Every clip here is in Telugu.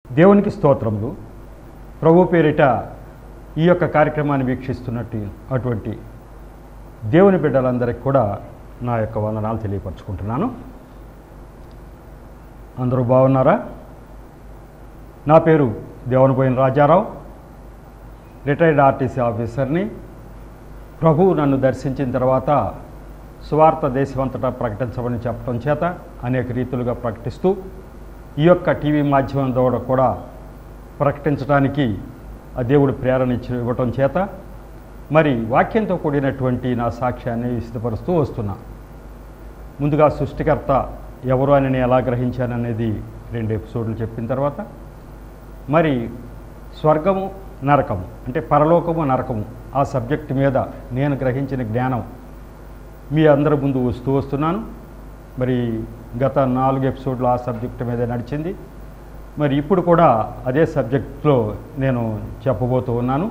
దేవునికి స్తోత్రములు ప్రభు పేరిట ఈ యొక్క కార్యక్రమాన్ని వీక్షిస్తున్నట్టు అటువంటి దేవుని బిడ్డలందరికీ కూడా నా యొక్క వందనాలు తెలియపరచుకుంటున్నాను అందరూ బాగున్నారా నా పేరు దేవనపోయిన రాజారావు రిటైర్డ్ ఆర్టీసీ ఆఫీసర్ని ప్రభువు నన్ను దర్శించిన తర్వాత సువార్త దేశమంతటా ప్రకటించమని చెప్పడం చేత అనేక రీతులుగా ప్రకటిస్తూ ఈ యొక్క టీవీ మాధ్యమం ద్వారా కూడా ప్రకటించడానికి ఆ దేవుడు ప్రేరణ ఇచ్చి ఇవ్వటం చేత మరి వాక్యంతో కూడినటువంటి నా సాక్ష్యాన్ని సిద్ధపరుస్తూ వస్తున్నా ముందుగా సృష్టికర్త ఎవరు అని నేను ఎలా గ్రహించాననేది రెండు ఎపిసోడ్లు చెప్పిన తర్వాత మరి స్వర్గము నరకము అంటే పరలోకము నరకము ఆ సబ్జెక్ట్ మీద నేను గ్రహించిన జ్ఞానం మీ అందరి ముందు వస్తూ వస్తున్నాను మరి గత నాలుగు ఎపిసోడ్లు ఆ సబ్జెక్ట్ మీద నడిచింది మరి ఇప్పుడు కూడా అదే సబ్జెక్ట్లో నేను చెప్పబోతూ ఉన్నాను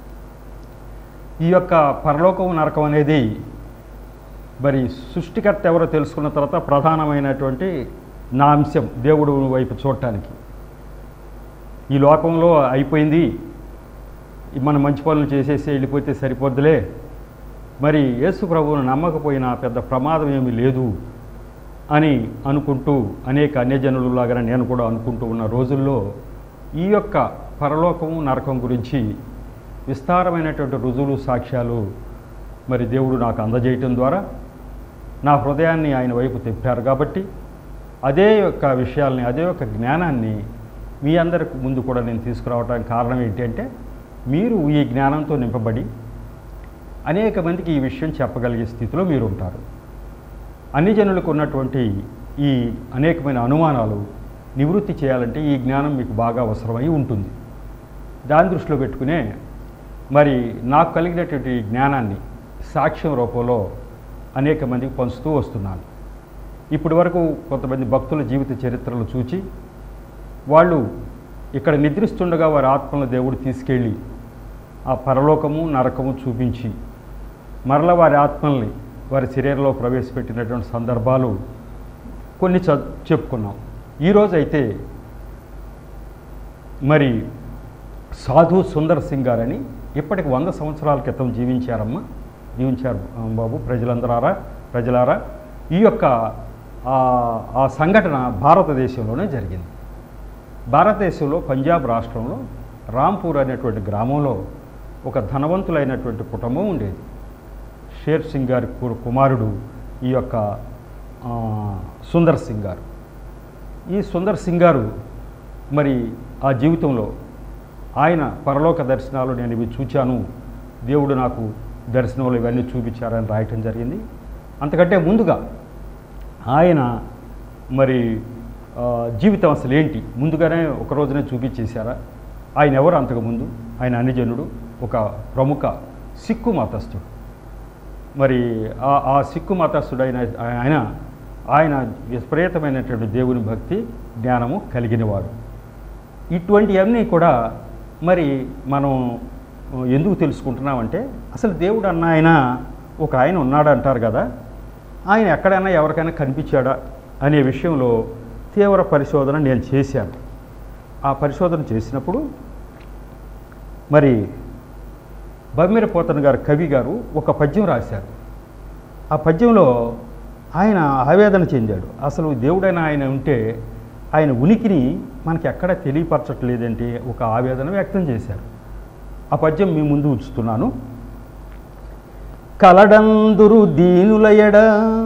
ఈ యొక్క పరలోకం నరకం అనేది మరి సృష్టికర్త ఎవరో తెలుసుకున్న తర్వాత ప్రధానమైనటువంటి నా అంశం దేవుడు వైపు చూడటానికి ఈ లోకంలో అయిపోయింది మనం మంచి పనులు చేసేసి వెళ్ళిపోతే సరిపోద్దులే మరి యేసు ప్రభువును నమ్మకపోయినా పెద్ద ప్రమాదం ఏమీ లేదు అని అనుకుంటూ అనేక అన్యజనులలాగా నేను కూడా అనుకుంటూ ఉన్న రోజుల్లో ఈ యొక్క పరలోకము నరకం గురించి విస్తారమైనటువంటి రుజువులు సాక్ష్యాలు మరి దేవుడు నాకు అందజేయటం ద్వారా నా హృదయాన్ని ఆయన వైపు తిప్పారు కాబట్టి అదే యొక్క విషయాల్ని అదే యొక్క జ్ఞానాన్ని మీ అందరికి ముందు కూడా నేను తీసుకురావడానికి కారణం ఏంటంటే మీరు ఈ జ్ఞానంతో నింపబడి అనేక మందికి ఈ విషయం చెప్పగలిగే స్థితిలో మీరు ఉంటారు అన్ని జనులకు ఉన్నటువంటి ఈ అనేకమైన అనుమానాలు నివృత్తి చేయాలంటే ఈ జ్ఞానం మీకు బాగా అవసరమై ఉంటుంది దాని దృష్టిలో పెట్టుకునే మరి నాకు కలిగినటువంటి ఈ జ్ఞానాన్ని సాక్ష్యం రూపంలో అనేక మందికి పంచుతూ వస్తున్నాను ఇప్పటి వరకు కొంతమంది భక్తుల జీవిత చరిత్రలు చూచి వాళ్ళు ఇక్కడ నిద్రిస్తుండగా వారి ఆత్మలను దేవుడు తీసుకెళ్ళి ఆ పరలోకము నరకము చూపించి మరల వారి ఆత్మల్ని వారి శరీరంలో ప్రవేశపెట్టినటువంటి సందర్భాలు కొన్ని చ చెప్పుకున్నాం ఈరోజు అయితే మరి సాధు సుందర్ సింగ్ గారని ఇప్పటికి వంద సంవత్సరాల క్రితం జీవించారమ్మా జీవించారు ఆ, బాబు ప్రజలందరారా ప్రజలారా ఈ యొక్క ఆ, ఆ సంఘటన భారతదేశంలోనే జరిగింది భారతదేశంలో పంజాబ్ రాష్ట్రంలో రాంపూర్ అనేటువంటి గ్రామంలో ఒక ధనవంతులైనటువంటి కుటుంబం ఉండేది షేర్ సింగ్ గారి కు- కుమారుడు ఈ యొక్క ఆ, సుందర్ సింగ్ గారు ఈ సుందర్ సింగ్ గారు మరి ఆ జీవితంలో ఆయన పరలోక దర్శనాలు నేను ఇవి చూచాను దేవుడు నాకు దర్శనంలో ఇవన్నీ చూపించారని రాయటం జరిగింది అంతకంటే ముందుగా ఆయన మరి ఆ, జీవితం అసలు ఏంటి ముందుగానే ఒక రోజునే చూపించేశారా ఆయన ఎవరు అంతకుముందు ఆయన అన్యజనుడు ఒక ప్రముఖ సిక్కు మతస్థుడు మరి ఆ ఆ సిక్కు మతస్థుడైన ఆయన ఆయన విపరీతమైనటువంటి దేవుని భక్తి జ్ఞానము కలిగినవాడు ఇటువంటివన్నీ కూడా మరి మనం ఎందుకు తెలుసుకుంటున్నామంటే అసలు దేవుడు అన్న ఆయన ఒక ఆయన ఉన్నాడు అంటారు కదా ఆయన ఎక్కడైనా ఎవరికైనా కనిపించాడా అనే విషయంలో తీవ్ర పరిశోధన నేను చేశాను ఆ పరిశోధన చేసినప్పుడు మరి బమ్మిర పోతన్ గారు కవి గారు ఒక పద్యం రాశారు ఆ పద్యంలో ఆయన ఆవేదన చెందాడు అసలు దేవుడైన ఆయన ఉంటే ఆయన ఉనికిని మనకి ఎక్కడ తెలియపరచట్లేదంటే ఒక ఆవేదన వ్యక్తం చేశారు ఆ పద్యం మీ ముందు ఉంచుతున్నాను కలడందురు దీనులయడ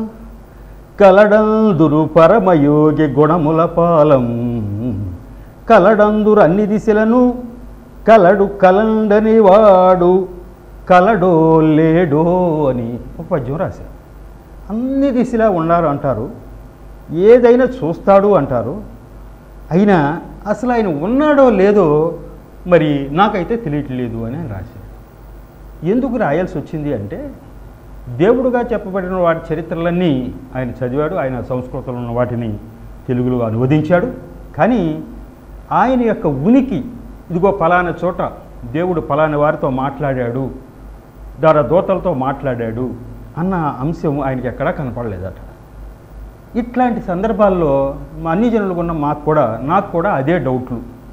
కలడందురు పరమయోగి గుణముల పాలం కలడందురు అన్ని దిశలను కలడు కలండని వాడు కలడో లేడో అని ఒక పద్యం రాశారు అన్ని దిశలా ఉన్నారు అంటారు ఏదైనా చూస్తాడు అంటారు అయినా అసలు ఆయన ఉన్నాడో లేదో మరి నాకైతే తెలియట్లేదు అని ఆయన రాశారు ఎందుకు రాయాల్సి వచ్చింది అంటే దేవుడుగా చెప్పబడిన వాటి చరిత్రలన్నీ ఆయన చదివాడు ఆయన సంస్కృతంలో ఉన్న వాటిని తెలుగులో అనువదించాడు కానీ ఆయన యొక్క ఉనికి ఇదిగో పలానా చోట దేవుడు పలానా వారితో మాట్లాడాడు దాని దూతలతో మాట్లాడాడు అన్న అంశం ఆయనకి ఎక్కడా కనపడలేదట ఇట్లాంటి సందర్భాల్లో మా అన్ని జనులకు ఉన్న మాకు కూడా నాకు కూడా అదే డౌట్లు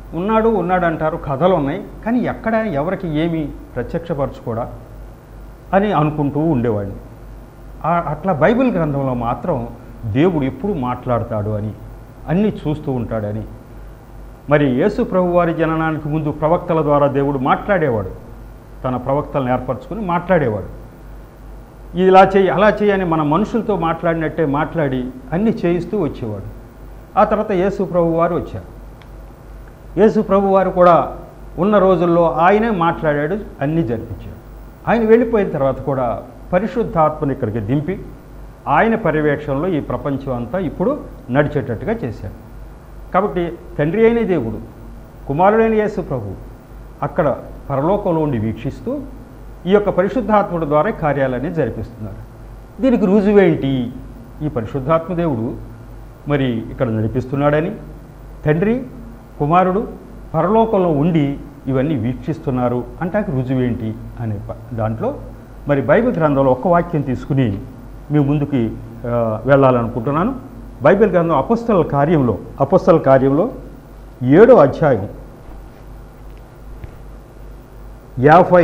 ఉన్నాడు ఉన్నాడు అంటారు కథలు ఉన్నాయి కానీ ఎక్కడ ఎవరికి ఏమి ప్రత్యక్షపరచుకోడా అని అనుకుంటూ ఉండేవాడిని ఆ- అట్లా బైబిల్ గ్రంథంలో మాత్రం దేవుడు ఎప్పుడు మాట్లాడతాడు అని అన్నీ చూస్తూ ఉంటాడని మరి యేసు ప్రభు వారి జననానికి ముందు ప్రవక్తల ద్వారా దేవుడు మాట్లాడేవాడు తన ప్రవక్తలను ఏర్పరచుకుని మాట్లాడేవాడు ఇలా చేయి అలా చేయి అని మన మనుషులతో మాట్లాడినట్టే మాట్లాడి అన్నీ చేయిస్తూ వచ్చేవాడు ఆ తర్వాత యేసు ప్రభు వారు వచ్చారు యేసు ప్రభు వారు కూడా ఉన్న రోజుల్లో ఆయనే మాట్లాడాడు అన్నీ జరిపించాడు ఆయన వెళ్ళిపోయిన తర్వాత కూడా పరిశుద్ధాత్మని ఇక్కడికి దింపి ఆయన పర్యవేక్షణలో ఈ ప్రపంచం అంతా ఇప్పుడు నడిచేటట్టుగా చేశాడు కాబట్టి తండ్రి అయిన దేవుడు కుమారుడైన యేసు ప్రభు అక్కడ పరలోకంలో ఉండి వీక్షిస్తూ ఈ యొక్క పరిశుద్ధాత్ముడి ద్వారా కార్యాలన్నీ జరిపిస్తున్నారు దీనికి రుజువేంటి ఈ పరిశుద్ధాత్మ దేవుడు మరి ఇక్కడ నడిపిస్తున్నాడని తండ్రి కుమారుడు పరలోకంలో ఉండి ఇవన్నీ వీక్షిస్తున్నారు అంటానికి రుజువేంటి అనే ప- దాంట్లో మరి బైబిల్ గ్రంథంలో ఒక్క వాక్యం తీసుకుని మీ ముందుకి ఆ, వెళ్ళాలనుకుంటున్నాను బైబిల్ గ్రంథం అపస్తల కార్యంలో అపస్తల కార్యంలో ఏడో అధ్యాయం యాభై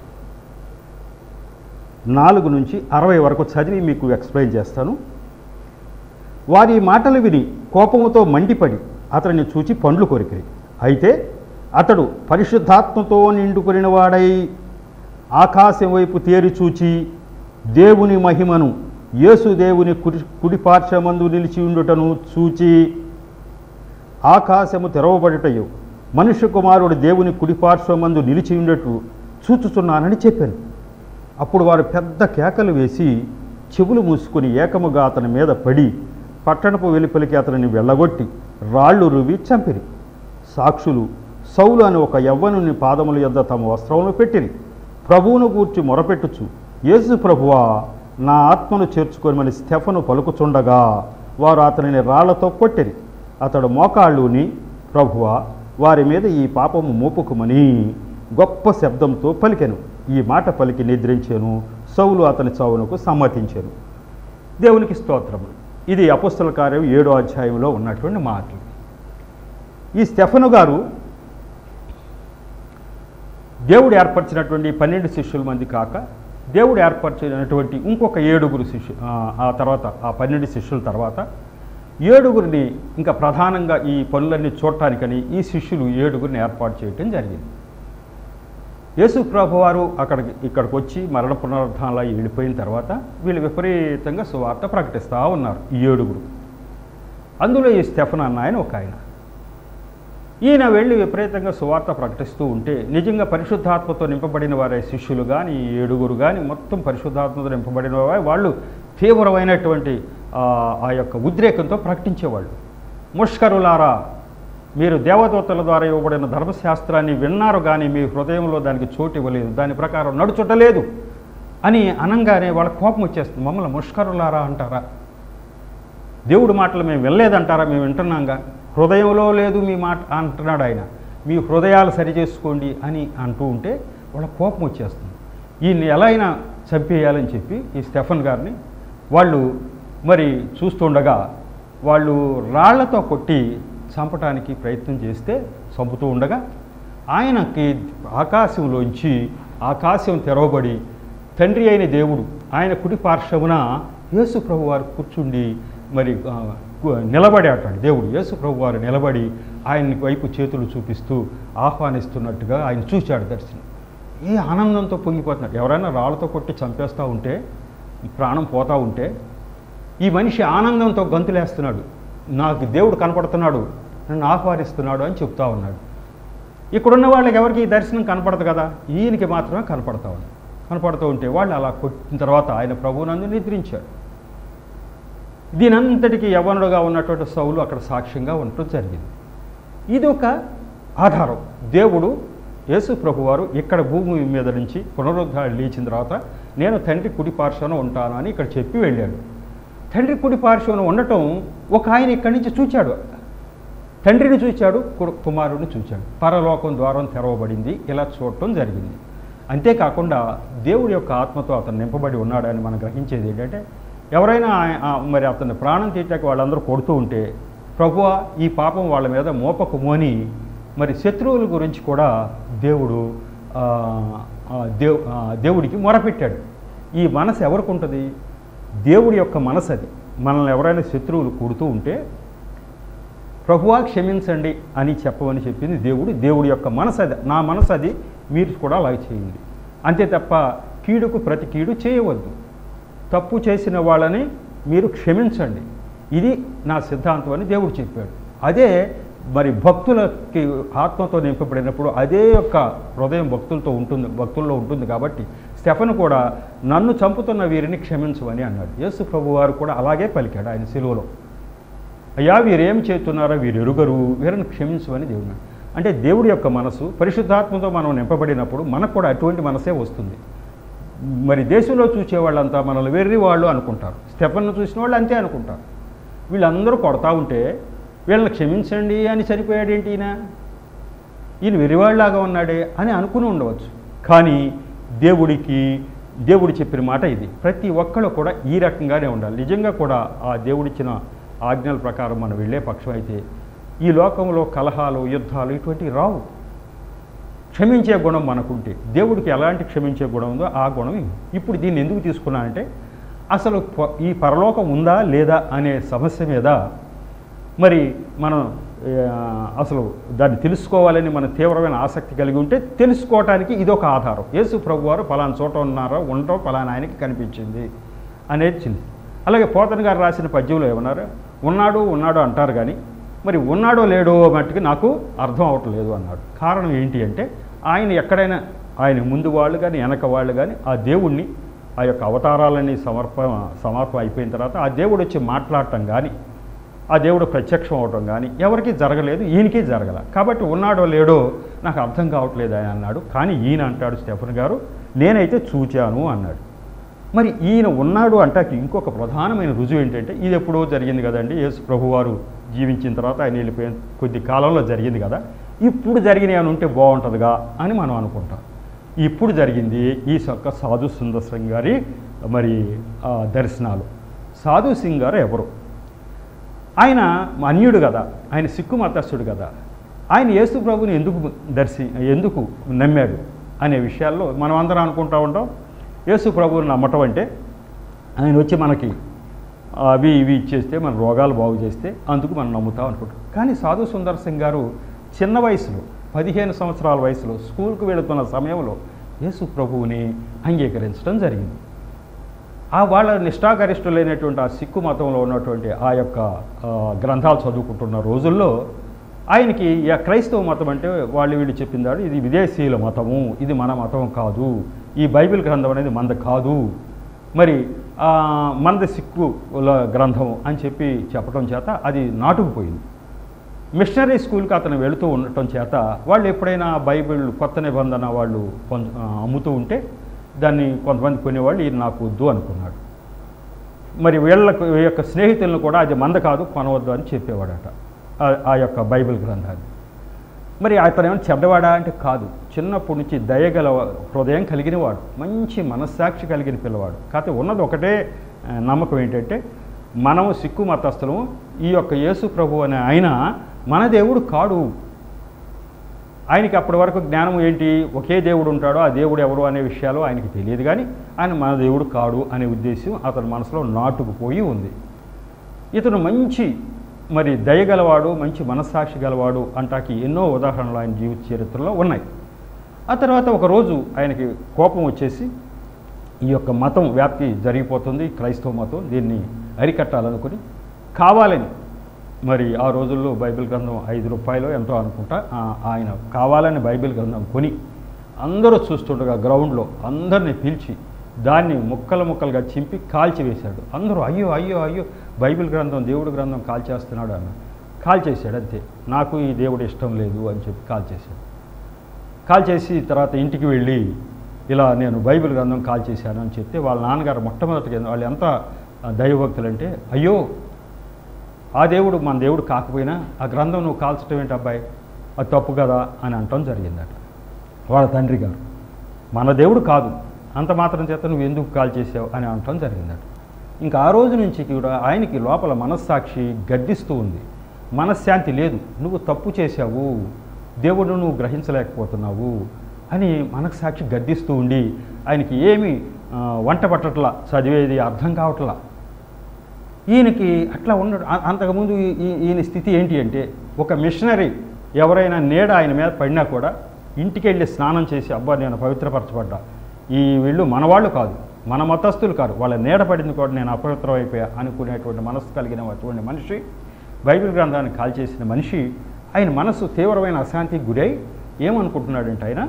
నాలుగు నుంచి అరవై వరకు చదివి మీకు ఎక్స్ప్లెయిన్ చేస్తాను వారి మాటలు విని కోపముతో మండిపడి అతనిని చూచి పండ్లు కొరికిరి అయితే అతడు పరిశుద్ధాత్మతో నిండుకొనిన వాడై ఆకాశం వైపు తేరి చూచి దేవుని మహిమను యేసు దేవుని కుడి కుడిపార్శ్వమందు నిలిచి ఉండుటను చూచి ఆకాశము తెరవబడుటయు మనుష్య కుమారుడు దేవుని కుడిపార్శ్వమందు నిలిచి ఉండటం చూచుచున్నానని చెప్పాను అప్పుడు వారు పెద్ద కేకలు వేసి చెవులు మూసుకుని ఏకముగా అతని మీద పడి పట్టణపు వెలుపలికి అతనిని వెళ్ళగొట్టి రాళ్ళు రువి చంపిరి సాక్షులు సౌలు అని ఒక యవ్వనుని పాదముల యొద్ద తమ వస్త్రములు పెట్టిరి ప్రభువును గూర్చి మొరపెట్టుచు యేసు ప్రభువా నా ఆత్మను చేర్చుకొనిమని స్టెఫను పలుకుచుండగా వారు అతనిని రాళ్లతో కొట్టిరి అతడు మోకాళ్ళుని ప్రభువా వారి మీద ఈ పాపము మోపుకుమని గొప్ప శబ్దంతో పలికెను ఈ మాట పలికి నిద్రించాను సౌలు అతని చావునకు సమ్మతించాను దేవునికి స్తోత్రములు ఇది అపుస్తల కార్యం ఏడో అధ్యాయంలో ఉన్నటువంటి మాటలు ఈ స్టెఫను గారు దేవుడు ఏర్పరిచినటువంటి పన్నెండు శిష్యుల మంది కాక దేవుడు ఏర్పరిచినటువంటి ఇంకొక ఏడుగురు శిష్యు ఆ, ఆ తర్వాత ఆ పన్నెండు శిష్యుల తర్వాత ఏడుగురిని ఇంకా ప్రధానంగా ఈ పనులన్నీ చూడటానికని ఈ శిష్యులు ఏడుగురిని ఏర్పాటు చేయటం జరిగింది యేసు ప్రభు వారు అక్కడికి ఇక్కడికి వచ్చి మరణ పునరుద్ధానాలు అయి వెళ్ళిపోయిన తర్వాత వీళ్ళు విపరీతంగా సువార్త ప్రకటిస్తూ ఉన్నారు ఈ ఏడుగురు అందులో ఈ స్టెఫన్ అన్న ఆయన ఒక ఆయన ఈయన వెళ్ళి విపరీతంగా సువార్త ప్రకటిస్తూ ఉంటే నిజంగా పరిశుద్ధాత్మతో నింపబడిన వారే శిష్యులు కానీ ఈ ఏడుగురు కానీ మొత్తం పరిశుద్ధాత్మతో నింపబడిన వారే వాళ్ళు తీవ్రమైనటువంటి ఆ, ఆ యొక్క ఉద్రేకంతో ప్రకటించేవాళ్ళు ముష్కరులారా మీరు దేవదూతల ద్వారా ఇవ్వబడిన ధర్మశాస్త్రాన్ని విన్నారు కానీ మీ హృదయంలో దానికి చోటు ఇవ్వలేదు దాని ప్రకారం నడుచుటలేదు అని అనంగానే వాళ్ళ కోపం వచ్చేస్తుంది మమ్మల్ని ముష్కరులారా అంటారా దేవుడి మాటలు మేము వెళ్ళలేదంటారా మేము వింటున్నాంగా హృదయంలో లేదు మీ మాట అంటున్నాడు ఆయన మీ హృదయాలు సరిచేసుకోండి అని అంటూ ఉంటే వాళ్ళ కోపం వచ్చేస్తుంది ఈయన్ని ఎలా అయినా చంపేయాలని చెప్పి ఈ స్టెఫన్ గారిని వాళ్ళు మరి చూస్తుండగా వాళ్ళు రాళ్లతో కొట్టి చంపటానికి ప్రయత్నం చేస్తే చంపుతూ ఉండగా ఆయనకి ఆకాశంలోంచి ఆకాశం తెరవబడి తండ్రి అయిన దేవుడు ఆయన కుడి పార్శ్వమున యేసు ప్రభు వారు కూర్చుండి మరి ఆ, కు- నిలబడేటాడు దేవుడు యేసు ప్రభు వారు నిలబడి ఆయన వైపు చేతులు చూపిస్తూ ఆహ్వానిస్తున్నట్టుగా ఆయన చూశాడు దర్శనం ఏ ఆనందంతో పొంగిపోతున్నాడు ఎవరైనా రాళ్ళతో కొట్టి చంపేస్తూ ఉంటే ఈ ప్రాణం పోతూ ఉంటే ఈ మనిషి ఆనందంతో గంతులేస్తున్నాడు నాకు దేవుడు కనపడుతున్నాడు నన్ను ఆహ్వానిస్తున్నాడు అని చెప్తా ఉన్నాడు ఇక్కడున్న వాళ్ళకి ఎవరికి ఈ దర్శనం కనపడదు కదా ఈయనకి మాత్రమే కనపడతా ఉంది కనపడుతూ ఉంటే వాళ్ళు అలా కొట్టిన తర్వాత ఆయన ప్రభువునందు నిద్రించాడు దీనంతటికీ యవనుడుగా ఉన్నటువంటి సౌలు అక్కడ సాక్ష్యంగా ఉండటం జరిగింది ఇది ఒక ఆధారం దేవుడు యేసు ప్రభువారు ఇక్కడ భూమి మీద నుంచి పునరుద్ధారణ లేచిన తర్వాత నేను తండ్రి కుడి పార్శ్వన ఉంటాను అని ఇక్కడ చెప్పి వెళ్ళాడు తండ్రి కుడి పార్శ్వన ఉండటం ఒక ఆయన ఇక్కడి నుంచి చూచాడు తండ్రిని చూచాడు కు- కుమారుడిని చూచాడు పరలోకం ద్వారం తెరవబడింది ఇలా చూడటం జరిగింది అంతేకాకుండా దేవుడి యొక్క ఆత్మతో అతను నింపబడి ఉన్నాడని మనం గ్రహించేది ఏంటంటే ఎవరైనా ఆయ- ఆ మరి అతని ప్రాణం తీయటానికి వాళ్ళందరూ కొడుతూ ఉంటే ప్రభువా ఈ పాపం వాళ్ళ మీద మోపకము అని మరి శత్రువుల గురించి కూడా దేవుడు ఆ, ఆ, దేవ్ ఆ, దేవుడికి మొరపెట్టాడు ఈ మనసు ఎవరికి ఉంటుంది దేవుడి యొక్క మనసు అది మనల్ని ఎవరైనా శత్రువులు కూడుతూ ఉంటే ప్రభువా క్షమించండి అని చెప్పమని చెప్పింది దేవుడు దేవుడి యొక్క మనసు అది నా మనసు అది మీరు కూడా అలాగే చేయండి అంతే తప్ప కీడుకు ప్రతి కీడు చేయవద్దు తప్పు చేసిన వాళ్ళని మీరు క్షమించండి ఇది నా సిద్ధాంతం అని దేవుడు చెప్పాడు అదే మరి భక్తులకి ఆత్మతో నింపబడినప్పుడు అదే యొక్క హృదయం భక్తులతో ఉంటుంది భక్తుల్లో ఉంటుంది కాబట్టి స్టెఫన్ కూడా నన్ను చంపుతున్న వీరిని క్షమించమని అన్నాడు యేసు ప్రభు వారు కూడా అలాగే పలికాడు ఆయన సిలువలో అయ్యా వీరేం చేస్తున్నారో వీరు ఎరుగరు వీరిని క్షమించమని దేవుడు అన్నాడు. అంటే దేవుడి యొక్క మనసు పరిశుద్ధాత్మతో మనం నింపబడినప్పుడు మనకు కూడా అటువంటి మనసే వస్తుంది మరి దేశంలో చూసే వాళ్ళంతా మనల్ని వెర్రి వాళ్ళు అనుకుంటారు స్టెఫన్ను చూసిన వాళ్ళు అంతే అనుకుంటారు వీళ్ళందరూ కొడతా ఉంటే వీళ్ళని క్షమించండి అని చనిపోయాడేంటి ఈయన ఈయన వెరివాళ్ళలాగా ఉన్నాడే అని అనుకుని ఉండవచ్చు కానీ దేవుడికి దేవుడు చెప్పిన మాట ఇది ప్రతి ఒక్కళ్ళు కూడా ఈ రకంగానే ఉండాలి నిజంగా కూడా ఆ దేవుడిచ్చిన ఆజ్ఞల ప్రకారం మనం వెళ్ళే పక్షం అయితే ఈ లోకంలో కలహాలు యుద్ధాలు ఇటువంటివి రావు క్షమించే గుణం మనకుంటే దేవుడికి ఎలాంటి క్షమించే గుణం ఉందో ఆ గుణం ఇది. ఇప్పుడు దీన్ని ఎందుకు తీసుకున్నానంటే అసలు ప- ఈ పరలోకం ఉందా లేదా అనే సమస్య మీద మరి మనం ఆ, అసలు దాన్ని తెలుసుకోవాలని మన తీవ్రమైన ఆసక్తి కలిగి ఉంటే తెలుసుకోవటానికి ఇదొక ఆధారం యేసు ప్రభు వారు ఫలానా చోట ఉన్నారో ఉండటో ఫలానా ఆయనకి కనిపించింది అనేది చిన్న అలాగే పోతన్ గారు రాసిన పద్యంలో ఏమన్నారు ఉన్నాడు ఉన్నాడు అంటారు కానీ మరి ఉన్నాడో లేడో మట్టుకు నాకు అర్థం అవట్లేదు అన్నాడు కారణం ఏంటి అంటే ఆయన ఎక్కడైనా ఆయన ముందు వాళ్ళు కానీ వెనక వాళ్ళు కానీ ఆ దేవుణ్ణి ఆ యొక్క అవతారాలన్నీ సమర్ప సమర్పం అయిపోయిన తర్వాత ఆ దేవుడు వచ్చి మాట్లాడటం కానీ ఆ దేవుడు ప్రత్యక్షం అవటం కానీ ఎవరికీ జరగలేదు ఈయనకి జరగల కాబట్టి ఉన్నాడో లేడో నాకు అర్థం కావట్లేదు అని అన్నాడు కానీ ఈయన అంటాడు స్టెఫన్ గారు నేనైతే చూచాను అన్నాడు మరి ఈయన ఉన్నాడు అంటాకి ఇంకొక ప్రధానమైన రుజువు ఏంటంటే ఇది ఎప్పుడో జరిగింది కదండి యేసు ప్రభువారు జీవించిన తర్వాత ఆయన వెళ్ళిపోయిన కొద్ది కాలంలో జరిగింది కదా ఇప్పుడు జరిగినవి అని ఉంటే బాగుంటుందిగా అని మనం అనుకుంటాం ఇప్పుడు జరిగింది ఈ యొక్క సాధు సుందర్ సింగ్ గారి మరి ఆ, దర్శనాలు సాధు సింగ్ గారు ఎవరు ఆయన అన్యుడు కదా ఆయన సిక్కు మతస్థుడు కదా ఆయన యేసు ప్రభుని ఎందుకు దర్శి ఎందుకు నమ్మాడు అనే విషయాల్లో మనం అందరం అనుకుంటా ఉంటాం యేసు ప్రభువుని నమ్మటం అంటే ఆయన వచ్చి మనకి అవి ఇవి ఇచ్చేస్తే మన రోగాలు బాగు చేస్తే అందుకు మనం నమ్ముతాం అనుకుంటాం కానీ సాధు సుందర్ సింగ్ గారు చిన్న వయసులో పదిహేను సంవత్సరాల వయసులో స్కూల్కి వెళుతున్న సమయంలో యేసు ప్రభువుని అంగీకరించడం జరిగింది ఆ వాళ్ళ నిష్ఠాగరిష్ఠులైనటువంటి ఆ సిక్కు మతంలో ఉన్నటువంటి ఆ యొక్క ఆ, గ్రంథాలు చదువుకుంటున్న రోజుల్లో ఆయనకి ఈ క్రైస్తవ మతం అంటే వాళ్ళు వీళ్ళు చెప్పిందాడు ఇది విదేశీయుల మతము ఇది మన మతం కాదు ఈ బైబిల్ గ్రంథం అనేది మనది కాదు మరి ఆ, మనది సిక్కుల గ్రంథం అని చెప్పి చెప్పడం చేత అది నాటుకుపోయింది మిషనరీ స్కూల్కి అతను వెళుతూ ఉండటం చేత వాళ్ళు ఎప్పుడైనా బైబిల్ కొత్త నిబంధన వాళ్ళు పొంద- ఆ, అమ్ముతూ ఉంటే దాన్ని కొంతమంది కొనేవాళ్ళు ఈయన నాకు వద్దు అనుకున్నాడు మరి వీళ్ళకు ఈ యొక్క స్నేహితులను కూడా అది మంద కాదు కొనవద్దు అని చెప్పేవాడట ఆ- ఆ యొక్క బైబిల్ గ్రంథాన్ని మరి అతను ఏమైనా చెడ్డవాడా అంటే కాదు చిన్నప్పటి నుంచి దయగల హృదయం కలిగిన వాడు మంచి మనస్సాక్షి కలిగిన పిల్లవాడు కాకపోతే ఉన్నది ఒకటే ఆ, నమ్మకం ఏంటంటే మనము సిక్కు మతస్థులము ఈ యొక్క యేసు ప్రభు అనే ఆయన మన దేవుడు కాడు ఆయనకి అప్పటి వరకు జ్ఞానం ఏంటి ఒకే దేవుడు ఉంటాడో ఆ దేవుడు ఎవరు అనే విషయాలు ఆయనకి తెలియదు కానీ ఆయన మన దేవుడు కాడు అనే ఉద్దేశం అతని మనసులో నాటుకుపోయి ఉంది ఇతను మంచి మరి దయగలవాడు మంచి మనస్సాక్షి గలవాడు అంటాకి ఎన్నో ఉదాహరణలు ఆయన జీవిత చరిత్రలో ఉన్నాయి ఆ తర్వాత ఒకరోజు ఆయనకి కోపం వచ్చేసి ఈ యొక్క మతం వ్యాప్తి జరిగిపోతుంది క్రైస్తవ మతం దీన్ని అరికట్టాలనుకుని కావాలని మరి ఆ రోజుల్లో బైబిల్ గ్రంథం ఐదు రూపాయలు ఎంతో అనుకుంటా ఆ, ఆయన కావాలని బైబిల్ గ్రంథం కొని అందరూ చూస్తుండగా గ్రౌండ్లో అందరిని పిలిచి దాన్ని ముక్కలు ముక్కలుగా చింపి కాల్చి వేశాడు అందరూ అయ్యో అయ్యో అయ్యో బైబిల్ గ్రంథం దేవుడి గ్రంథం కాల్చేస్తున్నాడు అన్న కాల్చేశాడు అంతే నాకు ఈ దేవుడు ఇష్టం లేదు అని చెప్పి కాల్చేశాడు కాల్ చేసి తర్వాత ఇంటికి వెళ్ళి ఇలా నేను బైబిల్ గ్రంథం కాల్ చేశాను అని చెప్తే వాళ్ళ నాన్నగారు మొట్టమొదటిగా వాళ్ళు ఎంత ఆ, దైవభక్తులు అంటే అయ్యో ఆ దేవుడు మన దేవుడు కాకపోయినా ఆ గ్రంథం నువ్వు కాల్చడం ఏంటి అబ్బాయి అది తప్పు కదా అని అంటం జరిగిందట వాళ్ళ తండ్రి గారు మన దేవుడు కాదు అంత మాత్రం చేత నువ్వు ఎందుకు కాల్ చేసావు అని అనటం జరిగిందట ఇంకా ఆ రోజు నుంచి కూడా ఆయనకి లోపల మనస్సాక్షి గద్దిస్తూ ఉంది మనశ్శాంతి లేదు నువ్వు తప్పు చేశావు దేవుడు నువ్వు గ్రహించలేకపోతున్నావు అని మనకు సాక్షి గద్దిస్తూ ఉండి ఆయనకి ఏమి ఆ, వంట పట్టట్లా చదివేది అర్థం కావట్లా ఈయనకి అట్లా ఉండడు అ- అంతకుముందు ఈ- ఈ- ఈయన స్థితి ఏంటి అంటే ఒక మిషనరీ ఎవరైనా నీడ ఆయన మీద పడినా కూడా ఇంటికి వెళ్ళి స్నానం చేసి అబ్బా నేను పవిత్రపరచబడ్డా ఈ వీళ్ళు మనవాళ్ళు కాదు మన మతస్థులు కాదు వాళ్ళ నీడ పడింది కూడా నేను అపవిత్రం అయిపోయా అనుకునేటువంటి మనస్సు కలిగిన అటువంటి మనిషి బైబిల్ గ్రంథాన్ని కాల్చేసిన మనిషి ఆయన మనసు తీవ్రమైన అశాంతికి గురై ఏమనుకుంటున్నాడంటే ఆయన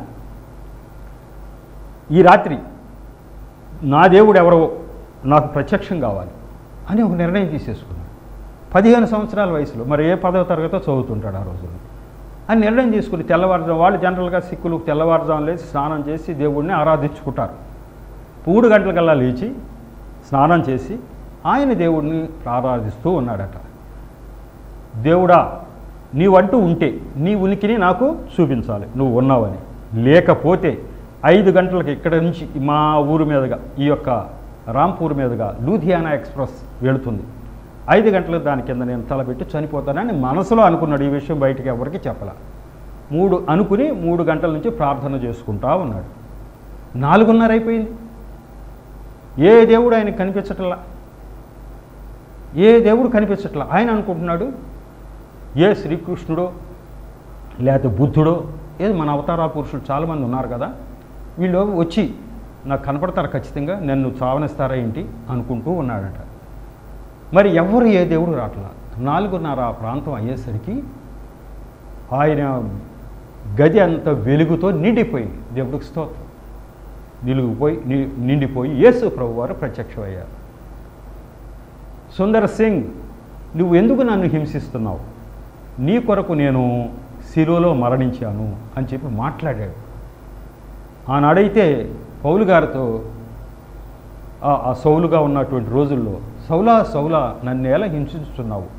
ఈ రాత్రి నా దేవుడు ఎవరో నాకు ప్రత్యక్షం కావాలి అని ఒక నిర్ణయం తీసేసుకున్నాడు పదిహేను సంవత్సరాల వయసులో మరి ఏ పదవ తరగతో చదువుతుంటాడు ఆ రోజుల్లో అని నిర్ణయం తీసుకుని తెల్లవారుజాము వాళ్ళు జనరల్గా సిక్కులు తెల్లవారుజాము లేచి స్నానం చేసి దేవుడిని ఆరాధించుకుంటారు మూడు గంటలకల్లా లేచి స్నానం చేసి ఆయన దేవుడిని ఆరాధిస్తూ ఉన్నాడట దేవుడా నీవంటూ ఉంటే నీ ఉనికిని నాకు చూపించాలి నువ్వు ఉన్నావని లేకపోతే ఐదు గంటలకు ఇక్కడ నుంచి మా ఊరు మీదుగా ఈ యొక్క రాంపూర్ మీదుగా లూధియానా ఎక్స్ప్రెస్ వెళుతుంది ఐదు గంటలకు దాని కింద నేను తలపెట్టి చనిపోతానని మనసులో అనుకున్నాడు ఈ విషయం బయటికి ఎవరికి చెప్పలా మూడు అనుకుని మూడు గంటల నుంచి ప్రార్థన చేసుకుంటా ఉన్నాడు నాలుగున్నర అయిపోయింది ఏ దేవుడు ఆయన కనిపించట్లా ఏ దేవుడు కనిపించట్లా ఆయన అనుకుంటున్నాడు ఏ శ్రీకృష్ణుడో లేకపోతే బుద్ధుడో ఏది మన అవతార పురుషులు చాలామంది ఉన్నారు కదా వీళ్ళు వచ్చి నాకు కనపడతారు ఖచ్చితంగా నన్ను చావనిస్తారా ఏంటి అనుకుంటూ ఉన్నాడట మరి ఎవరు ఏ దేవుడు రావట్లా నాలుగున్నర ఆ ప్రాంతం అయ్యేసరికి ఆయన గది అంత వెలుగుతో నిండిపోయి దేవుడికి స్తోత్రం నిలుగుపోయి ని- నిండిపోయి యేసు ప్రభు వారు ప్రత్యక్షమయ్యారు సుందర్ సింగ్ నువ్వు ఎందుకు నన్ను హింసిస్తున్నావు నీ కొరకు నేను శిలువలో మరణించాను అని చెప్పి మాట్లాడాడు ఆనాడైతే పౌలు గారితో ఆ- ఆ సౌలుగా ఉన్నటువంటి రోజుల్లో సౌలా సౌలా నన్ను ఎలా హింసిస్తున్నావు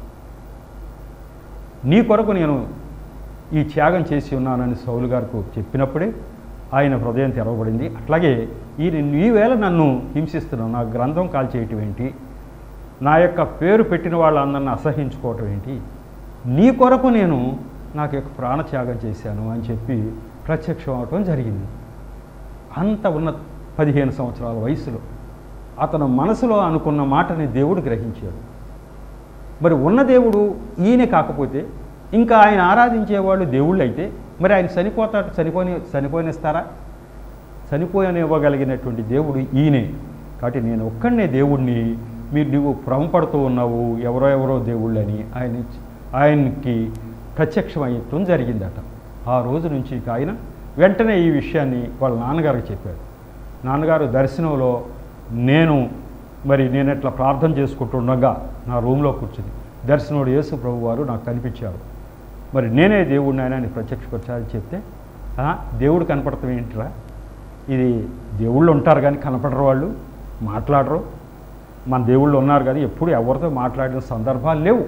నీ కొరకు నేను ఈ త్యాగం చేసి ఉన్నానని సౌలు గారికి చెప్పినప్పుడే ఆయన హృదయం తెరవబడింది అట్లాగే ఈ నీవేళ నన్ను హింసిస్తున్నావు నా గ్రంథం కాల్చేయటం ఏంటి నా యొక్క పేరు పెట్టిన వాళ్ళందరిని అసహించుకోవటం ఏంటి నీ కొరకు నేను నాకు యొక్క ప్రాణత్యాగం చేశాను అని చెప్పి ప్రత్యక్షం అవటం జరిగింది అంత ఉన్న పదిహేను సంవత్సరాల వయసులో అతను మనసులో అనుకున్న మాటని దేవుడు గ్రహించాడు మరి ఉన్న దేవుడు ఈయనే కాకపోతే ఇంకా ఆయన ఆరాధించేవాళ్ళు దేవుళ్ళు అయితే మరి ఆయన చనిపోతాడు చనిపోని చనిపోనిస్తారా చనిపోయనివ్వగలిగినటువంటి దేవుడు ఈయనే కాబట్టి నేను ఒక్కడనే దేవుణ్ణి మీరు నువ్వు భ్రమపడుతూ ఉన్నావు ఎవరో ఎవరో దేవుళ్ళని ఆయన ఆయనకి ప్రత్యక్షమయ్యటం జరిగిందట ఆ రోజు నుంచి ఇక ఆయన వెంటనే ఈ విషయాన్ని వాళ్ళ నాన్నగారికి చెప్పాడు నాన్నగారు దర్శనంలో నేను మరి నేను ఇట్లా ప్రార్థన చేసుకుంటుండగా నా రూమ్లో కూర్చుని దర్శనుడు యేసు ప్రభు వారు నాకు కనిపించారు మరి నేనే దేవుడిని ఆయన అని ప్రత్యక్షపరిచారని చెప్తే "ఆ, దేవుడు కనపడతాం ఏంటిరా ఇది దేవుళ్ళు ఉంటారు కానీ కనపడరు వాళ్ళు మాట్లాడరు మన దేవుళ్ళు ఉన్నారు కానీ ఎప్పుడు ఎవరితో మాట్లాడిన సందర్భాలు లేవు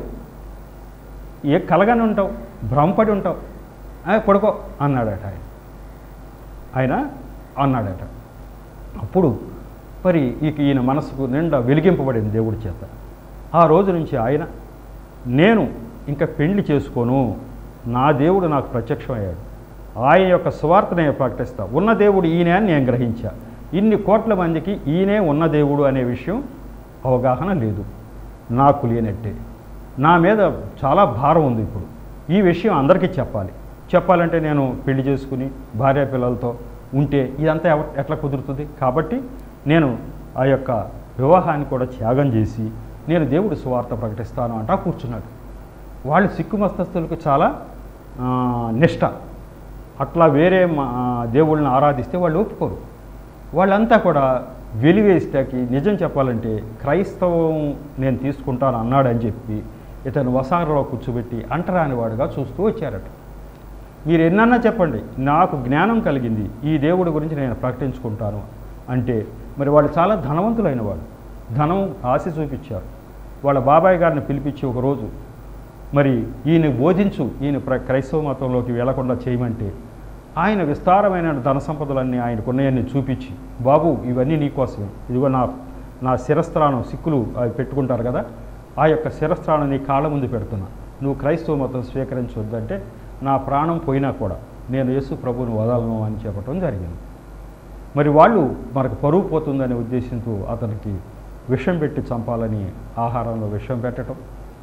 ఏ కలగానే ఉంటావు భ్రమపడి ఉంటావు "ఆ, పడుకో అన్నాడట ఆయన ఆయన అన్నాడట అప్పుడు మరి ఇక ఈయన మనసుకు నిండా వెలిగింపబడింది దేవుడి చేత ఆ రోజు నుంచి ఆయన నేను ఇంకా పెళ్లి చేసుకోను నా దేవుడు నాకు ప్రత్యక్షమయ్యాడు ఆయన యొక్క స్వార్థ నేను ప్రకటిస్తా ఉన్న దేవుడు ఈయనే అని నేను గ్రహించా ఇన్ని కోట్ల మందికి ఈయనే ఉన్న దేవుడు అనే విషయం అవగాహన లేదు నాకు లేనట్టే నా మీద చాలా భారం ఉంది ఇప్పుడు ఈ విషయం అందరికీ చెప్పాలి చెప్పాలంటే నేను పెళ్లి చేసుకుని భార్య పిల్లలతో ఉంటే ఇదంతా ఎవ ఎట్లా కుదురుతుంది కాబట్టి నేను ఆ యొక్క వివాహాన్ని కూడా త్యాగం చేసి నేను దేవుడి సువార్త ప్రకటిస్తాను అంటా కూర్చున్నాడు వాళ్ళు సిక్కు మస్తస్తులకు చాలా ఆ, నిష్ట అట్లా వేరే మా దేవుళ్ళని ఆరాధిస్తే వాళ్ళు ఒప్పుకోరు వాళ్ళంతా కూడా వెలివేస్తాకి నిజం చెప్పాలంటే క్రైస్తవం నేను తీసుకుంటాను అన్నాడని చెప్పి ఇతను వసారలో కూర్చోబెట్టి అంటరాని వాడుగా చూస్తూ వచ్చారట మీరు ఎన్నన్నా చెప్పండి నాకు జ్ఞానం కలిగింది ఈ దేవుడి గురించి నేను ప్రకటించుకుంటాను అంటే మరి వాళ్ళు చాలా ధనవంతులైన వాళ్ళు ధనం ఆశ చూపించారు వాళ్ళ బాబాయ్ గారిని పిలిపించి ఒకరోజు మరి ఈయన బోధించు ఈయన ప్ర క్రైస్తవ మతంలోకి వెళ్లకుండా చేయమంటే ఆయన విస్తారమైన ధన సంపదలన్నీ ఆయనకున్నాయని చూపించి బాబు ఇవన్నీ నీకోసమే ఇదిగో నా నా శిరస్త్రాణం సిక్కులు అవి పెట్టుకుంటారు కదా ఆ యొక్క శిరస్త్రాణం నీ కాళ్ళ ముందు పెడుతున్నా నువ్వు క్రైస్తవ మతం స్వీకరించొద్దంటే నా ప్రాణం పోయినా కూడా నేను యేసు ప్రభువుని వదలను అని చెప్పడం జరిగింది మరి వాళ్ళు మనకు పరువు పోతుందనే ఉద్దేశంతో అతనికి విషం పెట్టి చంపాలని ఆహారంలో విషం పెట్టడం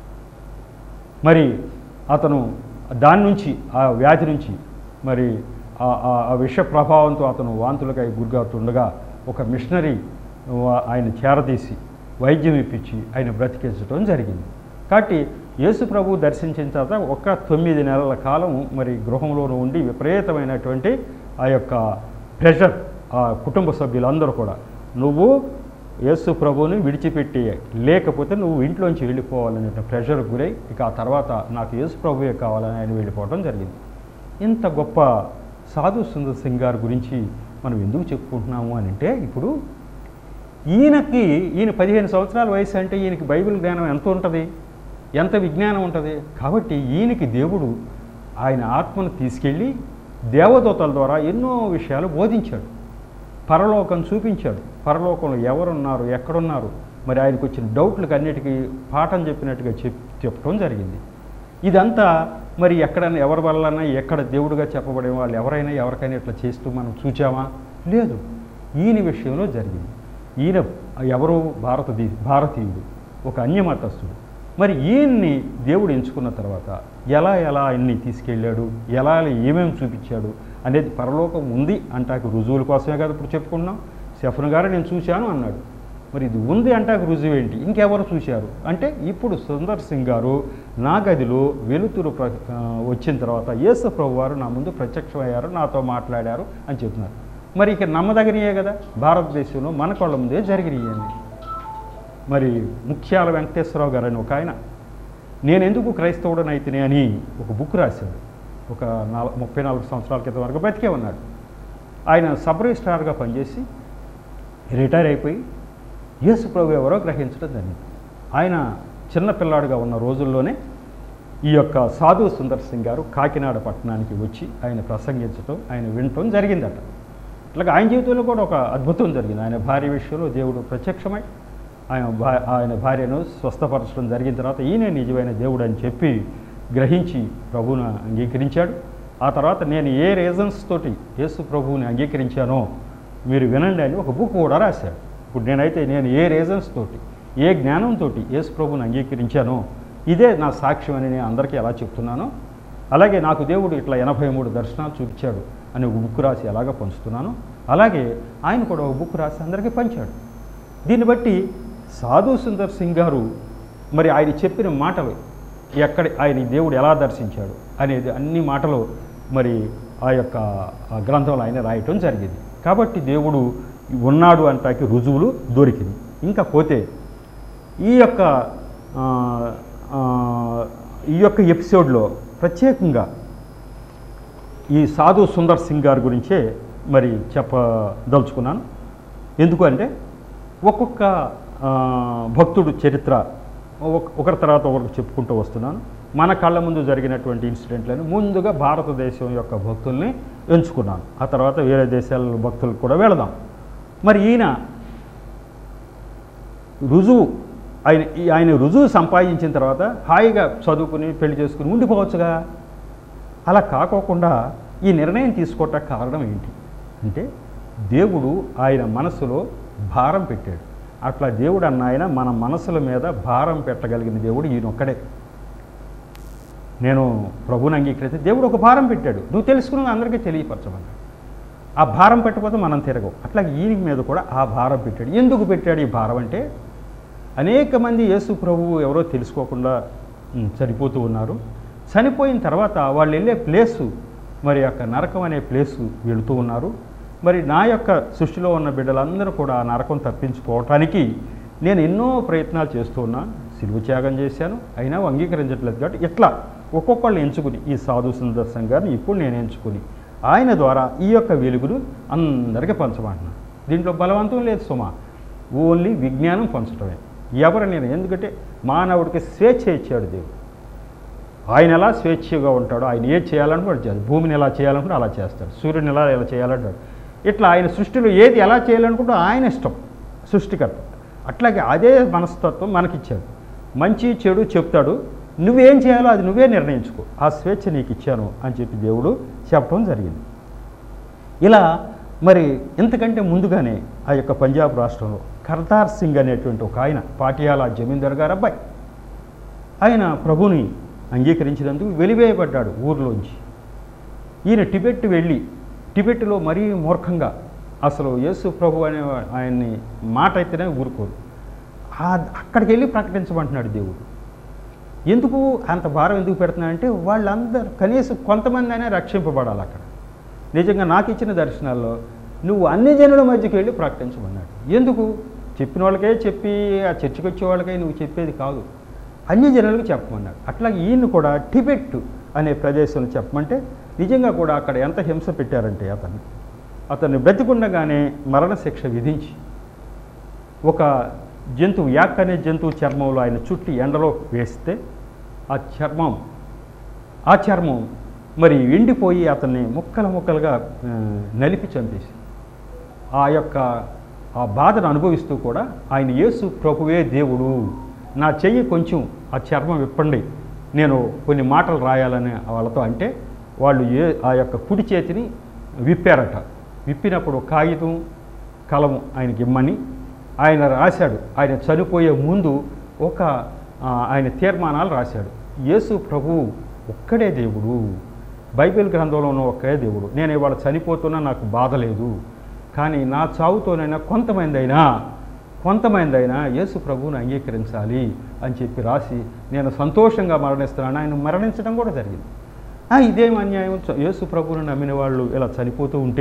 మరి అతను దాని నుంచి ఆ వ్యాధి నుంచి మరి ఆ- ఆ ఆ విష ప్రభావంతో అతను వాంతులకై గురిగాతుండగా ఒక మిషనరీ వా- ఆయన చేరదీసి వైద్యం ఇప్పించి ఆయన బ్రతికించడం జరిగింది కాబట్టి యేసు ప్రభు దర్శించిన తర్వాత ఒక తొమ్మిది నెలల కాలం మరి గృహంలోనూ ఉండి విపరీతమైనటువంటి ఆ యొక్క ప్రెషర్ ఆ కుటుంబ సభ్యులందరూ కూడా నువ్వు యేసు ప్రభువుని విడిచిపెట్టి లేకపోతే నువ్వు ఇంట్లోంచి వెళ్ళిపోవాలనే ప్రెషర్ గురై ఇక ఆ తర్వాత నాకు యేసు ప్రభువే కావాలని ఆయన వెళ్ళిపోవడం జరిగింది ఇంత గొప్ప సాధు సుందర్ సింగ్ గారి గురించి మనం ఎందుకు చెప్పుకుంటున్నాము అని అంటే ఇప్పుడు ఈయనకి ఈయన పదిహేను సంవత్సరాల వయసు అంటే ఈయనకి బైబిల్ జ్ఞానం ఎంత ఉంటుంది ఎంత విజ్ఞానం ఉంటుంది కాబట్టి ఈయనకి దేవుడు ఆయన ఆత్మను తీసుకెళ్ళి దేవదూతల ద్వారా ఎన్నో విషయాలు బోధించాడు పరలోకం చూపించాడు పరలోకంలో ఎవరున్నారు ఎక్కడున్నారు మరి ఆయనకు వచ్చిన డౌట్లకు అన్నిటికీ పాఠం చెప్పినట్టుగా చెప్ చెప్పడం జరిగింది ఇదంతా మరి ఎక్కడైనా ఎవరి వల్లైనా ఎక్కడ దేవుడిగా చెప్పబడే వాళ్ళు ఎవరైనా ఎవరికైనా ఇట్లా చేస్తూ మనం చూచామా లేదు ఈయన విషయంలో జరిగింది ఈయన ఎవరు భారతదే భారతీయుడు ఒక అన్యమతస్థుడు మరి ఈయన్ని దేవుడు ఎంచుకున్న తర్వాత ఎలా ఎలా ఆయన్ని తీసుకెళ్ళాడు ఎలా ఏమేమి చూపించాడు అనేది పరలోకం ఉంది అంటాకు రుజువుల కోసమే కదా ఇప్పుడు చెప్పుకున్నాం శఫన్ గారు నేను చూశాను అన్నాడు మరి ఇది ఉంది అంటాకు రుజువు ఏంటి ఇంకెవరు చూశారు అంటే ఇప్పుడు సుందర్ సింగ్ గారు నా గదిలో వెలుతురు ప్ర ఆ, వచ్చిన తర్వాత యేసు ప్రభు వారు నా ముందు ప్రత్యక్షమయ్యారు నాతో మాట్లాడారు అని చెప్తున్నారు మరి ఇక నమ్మదగినయే కదా భారతదేశంలో మన కళ్ళ ముందే జరిగినాయండి మరి ముఖ్యాల వెంకటేశ్వరరావు గారు అని ఒక ఆయన నేను ఎందుకు క్రైస్తవుడనైతేనే అని ఒక బుక్ రాశాడు ఒక నాల ముప్పై నాలుగు సంవత్సరాల క్రితం వరకు బతికే ఉన్నాడు ఆయన సబ్ రిజిస్ట్రార్గా పనిచేసి రిటైర్ అయిపోయి యేసు ప్రభు ఎవరో గ్రహించడం జరిగింది ఆయన చిన్న పిల్లాడుగా ఉన్న రోజుల్లోనే ఈ యొక్క సాధు సుందర్ సింగ్ గారు కాకినాడ పట్టణానికి వచ్చి ఆయన ప్రసంగించడం ఆయన వినటం జరిగిందట అట్లాగే ఆయన జీవితంలో కూడా ఒక అద్భుతం జరిగింది ఆయన భార్య విషయంలో దేవుడు ప్రత్యక్షమై ఆయన భా ఆయన భార్యను స్వస్థపరచడం జరిగిన తర్వాత ఈయనే నిజమైన దేవుడు అని చెప్పి గ్రహించి ప్రభువును అంగీకరించాడు ఆ తర్వాత నేను ఏ రీజన్స్ తోటి యేసు ప్రభువుని అంగీకరించానో మీరు వినండి అని ఒక బుక్ కూడా రాశాడు ఇప్పుడు నేనైతే నేను ఏ రీజన్స్ తోటి ఏ జ్ఞానంతో యేసు ప్రభువుని అంగీకరించానో ఇదే నా సాక్ష్యం అని నేను అందరికీ ఎలా చెప్తున్నానో అలాగే నాకు దేవుడు ఇట్లా ఎనభై మూడు దర్శనాలు చూపించాడు అని ఒక బుక్ రాసి ఎలాగ పంచుతున్నాను అలాగే ఆయన కూడా ఒక బుక్ రాసి అందరికీ పంచాడు దీన్ని బట్టి సాధు సుందర్ సింగ్ గారు మరి ఆయన చెప్పిన మాటలు ఎక్కడ ఆయన దేవుడు ఎలా దర్శించాడు అనేది అన్ని మాటలు మరి ఆ యొక్క ఆ గ్రంథంలో ఆయన రాయటం జరిగింది కాబట్టి దేవుడు ఉన్నాడు అంటాకి రుజువులు దొరికింది ఇంకా పోతే ఈ యొక్క ఆ, ఆ, ఈ యొక్క ఎపిసోడ్లో ప్రత్యేకంగా ఈ సాధు సుందర్ సింగ్ గారి గురించే మరి చెప్పదలుచుకున్నాను ఎందుకు అంటే ఒక్కొక్క ఆ, భక్తుడు చరిత్ర ఒక- ఒకరి తర్వాత ఒకరికి చెప్పుకుంటూ వస్తున్నాను మన కళ్ళ ముందు జరిగినటువంటి ఇన్సిడెంట్లను ముందుగా భారతదేశం యొక్క భక్తుల్ని ఎంచుకున్నాను ఆ తర్వాత వేరే దేశాల భక్తులకు కూడా వెళదాం మరి ఈయన రుజువు ఆయన ఈ- ఆయన రుజువు సంపాదించిన తర్వాత హాయిగా చదువుకుని పెళ్లి చేసుకుని ఉండిపోవచ్చుగా అలా కాకోకుండా ఈ నిర్ణయం తీసుకోవటానికి కారణం ఏంటి అంటే దేవుడు ఆయన మనసులో భారం పెట్టాడు అట్లా దేవుడు అన్న ఆయన మన మనసుల మీద భారం పెట్టగలిగిన దేవుడు ఈయనొక్కడే నేను ప్రభుని అంగీకరిస్తే దేవుడు ఒక భారం పెట్టాడు నువ్వు తెలుసుకున్నది అందరికీ తెలియపరచమన్నాడు ఆ భారం పెట్టకపోతే మనం తిరగవు అట్లా ఈయన మీద కూడా ఆ భారం పెట్టాడు ఎందుకు పెట్టాడు ఈ భారం అంటే అనేక మంది యేసు ప్రభువు ఎవరో తెలుసుకోకుండా ఉమ్, చనిపోతూ ఉన్నారు చనిపోయిన తర్వాత వాళ్ళు వెళ్ళే ప్లేసు మరి యొక్క నరకం అనే ప్లేసు వెళుతూ ఉన్నారు మరి నా యొక్క సృష్టిలో ఉన్న బిడ్డలందరూ కూడా ఆ నరకం తప్పించుకోవటానికి నేను ఎన్నో ప్రయత్నాలు చేస్తూ ఉన్నా సిలువ త్యాగం చేశాను అయినా అంగీకరించట్లేదు కాబట్టి ఇట్లా ఒక్కొక్కళ్ళు ఎంచుకుని ఈ సాధు సుందర్శన్ గారిని ఇప్పుడు నేను ఎంచుకుని ఆయన ద్వారా ఈ యొక్క వెలుగును అందరికీ పంచమంటున్నాను దీంట్లో బలవంతం లేదు సుమా ఓన్లీ విజ్ఞానం పంచడమే ఎవరు నేను ఎందుకంటే మానవుడికి స్వేచ్ఛ ఇచ్చాడు దేవుడు ఆయన ఎలా స్వేచ్ఛగా ఉంటాడో ఆయన ఏది చేయాలనుకుంటే చేస్తాడు భూమిని ఎలా చేయాలనుకుంటే అలా చేస్తాడు సూర్యుని ఎలా ఎలా చేయాలంటాడు ఇట్లా ఆయన సృష్టిలో ఏది ఎలా చేయాలనుకుంటే ఆయన ఇష్టం సృష్టికర్త అట్లాగే అదే మనస్తత్వం మనకిచ్చాడు మంచి చెడు చెప్తాడు నువ్వేం చేయాలో అది నువ్వే నిర్ణయించుకో ఆ స్వేచ్ఛ నీకు ఇచ్చాను అని చెప్పి దేవుడు చెప్పడం జరిగింది ఇలా మరి ఇంతకంటే ముందుగానే ఆ యొక్క పంజాబ్ రాష్ట్రంలో కర్తార్ సింగ్ అనేటువంటి ఒక ఆయన పాటియాలా జమీందార్ గారు అబ్బాయి ఆయన ప్రభుని అంగీకరించినందుకు వెలివేయబడ్డాడు ఊర్లోంచి ఈయన టిబెట్ వెళ్ళి టిబెట్లో మరీ మూర్ఖంగా అసలు యేసు ప్రభు అనే ఆయన్ని మాట అయితేనే ఊరుకోరు ఆ- అక్కడికి వెళ్ళి ప్రకటించమంటున్నాడు దేవుడు ఎందుకు అంత భారం ఎందుకు పెడుతున్నాడంటే వాళ్ళందరూ కనీసం కొంతమంది అయినా రక్షింపబడాలి అక్కడ నిజంగా నాకు ఇచ్చిన దర్శనాల్లో నువ్వు అన్ని జనుల మధ్యకి వెళ్ళి ప్రకటించమన్నాడు ఎందుకు చెప్పిన వాళ్ళకే చెప్పి ఆ చర్చికి వచ్చే వాళ్ళకే నువ్వు చెప్పేది కాదు అన్ని జనులకు చెప్పమన్నాడు అట్లాగే ఈయన కూడా టిబెట్ అనే ప్రదేశంలో చెప్పమంటే నిజంగా కూడా అక్కడ ఎంత హింస పెట్టారంటే అతన్ని అతన్ని బ్రతికుండగానే మరణశిక్ష విధించి ఒక జంతువు యాక్ అనే జంతువు చర్మంలో ఆయన చుట్టి ఎండలో వేస్తే ఆ చర్మం ఆ చర్మం మరి ఎండిపోయి అతన్ని ముక్కలు ముక్కలుగా ఆ, నలిపి చంపేసి ఆ యొక్క ఆ బాధను అనుభవిస్తూ కూడా ఆయన యేసు ప్రభువే దేవుడు నా చెయ్యి కొంచెం ఆ చర్మం విప్పండి నేను కొన్ని మాటలు రాయాలని వాళ్ళతో అంటే వాళ్ళు ఏ ఆ యొక్క కుడి చేతిని విప్పారట విప్పినప్పుడు కాగితం కలము ఆయనకి ఇమ్మని ఆయన రాశాడు ఆయన చనిపోయే ముందు ఒక ఆ, ఆయన తీర్మానాలు రాశాడు యేసు ప్రభువు ఒక్కడే దేవుడు బైబిల్ గ్రంథంలో ఉన్న ఒక్కడే దేవుడు నేను ఇవాళ చనిపోతున్నా నాకు బాధ లేదు కానీ నా చావుతోనైనా కొంతమంది అయినా కొంతమంది అయినా యేసు ప్రభువుని అంగీకరించాలి అని చెప్పి రాసి నేను సంతోషంగా మరణిస్తున్నాను ఆయన మరణించడం కూడా జరిగింది ఆ, ఇదేం అన్యాయం చ- యేసు ప్రభువుని నమ్మిన వాళ్ళు ఇలా చనిపోతూ ఉంటే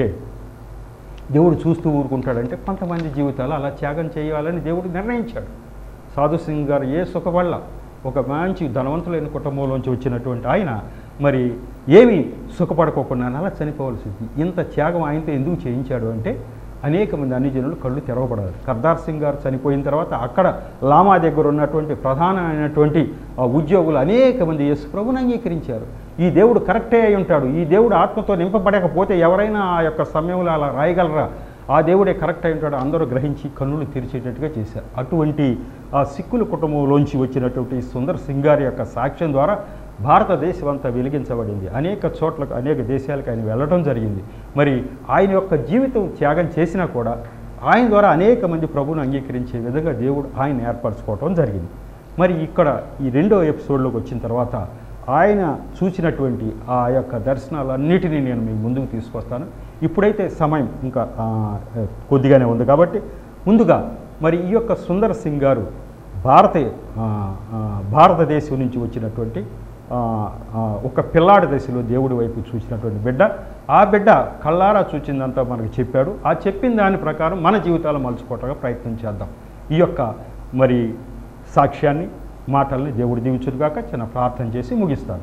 దేవుడు చూస్తూ ఊరుకుంటాడంటే కొంతమంది జీవితాలు అలా త్యాగం చేయాలని దేవుడు నిర్ణయించాడు సాధు సింగ్ గారు ఏ సుఖపల్ల ఒక మంచి ధనవంతులైన కుటుంబంలోంచి వచ్చినటువంటి ఆయన మరి ఏమీ సుఖపడుకోకుండా అలా చనిపోవలసింది ఇంత త్యాగం ఆయనతో ఎందుకు చేయించాడు అంటే అనేక మంది అన్ని జనులు కళ్ళు తెరవబడారు కర్దార్ సింగ్ గారు చనిపోయిన తర్వాత అక్కడ లామా దగ్గర ఉన్నటువంటి ప్రధానమైనటువంటి ఆ ఉద్యోగులు అనేక మంది యేసు ప్రభుని అంగీకరించారు ఈ దేవుడు కరెక్టే అయి ఉంటాడు ఈ దేవుడు ఆత్మతో నింపబడకపోతే ఎవరైనా ఆ యొక్క సమయంలో అలా రాయగలరా ఆ దేవుడే కరెక్ట్ అయి ఉంటాడు అందరూ గ్రహించి కన్నులు తెరిచేటట్టుగా చేశారు అటువంటి ఆ సిక్కుల కుటుంబంలోంచి వచ్చినటువంటి సుందర్ సింగ్ గారి యొక్క సాక్ష్యం ద్వారా భారతదేశం అంతా వెలిగించబడింది అనేక చోట్లకు అనేక దేశాలకు ఆయన వెళ్ళడం జరిగింది మరి ఆయన యొక్క జీవితం త్యాగం చేసినా కూడా ఆయన ద్వారా అనేక మంది ప్రభువును అంగీకరించే విధంగా దేవుడు ఆయన ఏర్పరచుకోవటం జరిగింది మరి ఇక్కడ ఈ రెండో ఎపిసోడ్లోకి వచ్చిన తర్వాత ఆయన చూసినటువంటి ఆ యొక్క దర్శనాలన్నిటినీ నేను మీ ముందుకు తీసుకొస్తాను ఇప్పుడైతే సమయం ఇంకా ఆ, కొద్దిగానే ఉంది కాబట్టి ముందుగా మరి ఈ యొక్క సుందర్ సింగ్ గారు భారతీయ ఆ, ఆ, భారతదేశం నుంచి వచ్చినటువంటి ఆ, ఆ, ఒక పిల్లాడి దశలో దేవుడి వైపు చూసినటువంటి బిడ్డ ఆ బిడ్డ కళ్ళారా చూచిందంతా మనకు చెప్పాడు ఆ చెప్పిన దాని ప్రకారం మన జీవితాలు మలుచుకోవటానికి ప్రయత్నం చేద్దాం ఈ యొక్క మరి సాక్ష్యాన్ని మాటల్ని దేవుడు దీవించుగాక చిన్న ప్రార్థన చేసి ముగిస్తాను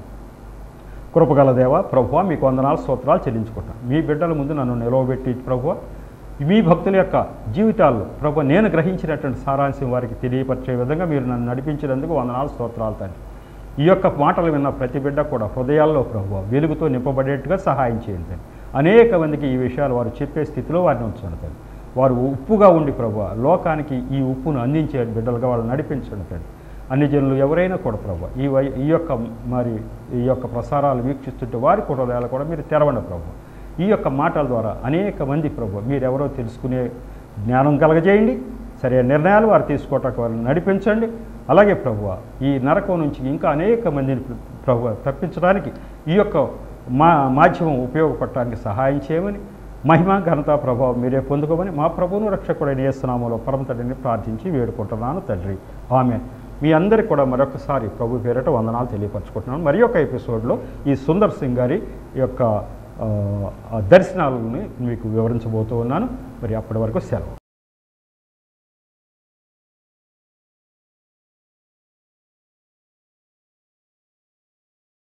కృపగల దేవ ప్రభువ మీకు వందనాలు స్తోత్రాలు చెల్లించుకుంటాను మీ బిడ్డల ముందు నన్ను నిలవబెట్టి ప్రభువ మీ భక్తుల యొక్క జీవితాల్లో ప్రభు నేను గ్రహించినటువంటి సారాంశం వారికి తెలియపరిచే విధంగా మీరు నన్ను నడిపించినందుకు వందనాలు స్తోత్రాలు తండ్రి ఈ యొక్క మాటలు విన్న ప్రతి బిడ్డ కూడా హృదయాల్లో ప్రభు వెలుగుతో నింపబడేట్టుగా సహాయం చేయండి తండ్రి. అనేక మందికి ఈ విషయాలు వారు చెప్పే స్థితిలో వారిని ఉంచండి తండ్రి వారు ఉప్పుగా ఉండి ప్రభు లోకానికి ఈ ఉప్పును అందించే బిడ్డలుగా వాళ్ళు నడిపించండి తండ్రి అన్ని జనులు ఎవరైనా కూడా ప్రభు ఈ వై ఈ యొక్క మరి ఈ యొక్క ప్రసారాలు వీక్షిస్తుంటే వారి హృదయాలు కూడా మీరు తెరవండి ప్రభు ఈ యొక్క మాటల ద్వారా అనేక మంది ప్రభు మీరెవరో తెలుసుకునే జ్ఞానం కలగజేయండి సరైన నిర్ణయాలు వారు తీసుకోవటానికి వారిని నడిపించండి అలాగే ప్రభు ఈ నరకం నుంచి ఇంకా అనేక మందిని ప్రభు తప్పించడానికి ఈ యొక్క మా మాధ్యమం ఉపయోగపడటానికి సహాయం చేయమని మహిమ ఘనత ప్రభావం మీరే పొందుకోమని మా ప్రభువును రక్షకుడైన యేసునామంలో పరమతడిని ప్రార్థించి వేడుకుంటున్నాను తండ్రి ఆమె మీ అందరికీ కూడా మరొకసారి ప్రభు పేరట వందనాలు తెలియపరచుకుంటున్నాను మరి యొక్క ఎపిసోడ్లో ఈ సుందర్ సింగ్ గారి యొక్క ఆ, ఆ దర్శనాలని మీకు వివరించబోతూ ఉన్నాను మరి అప్పటి వరకు సెలవు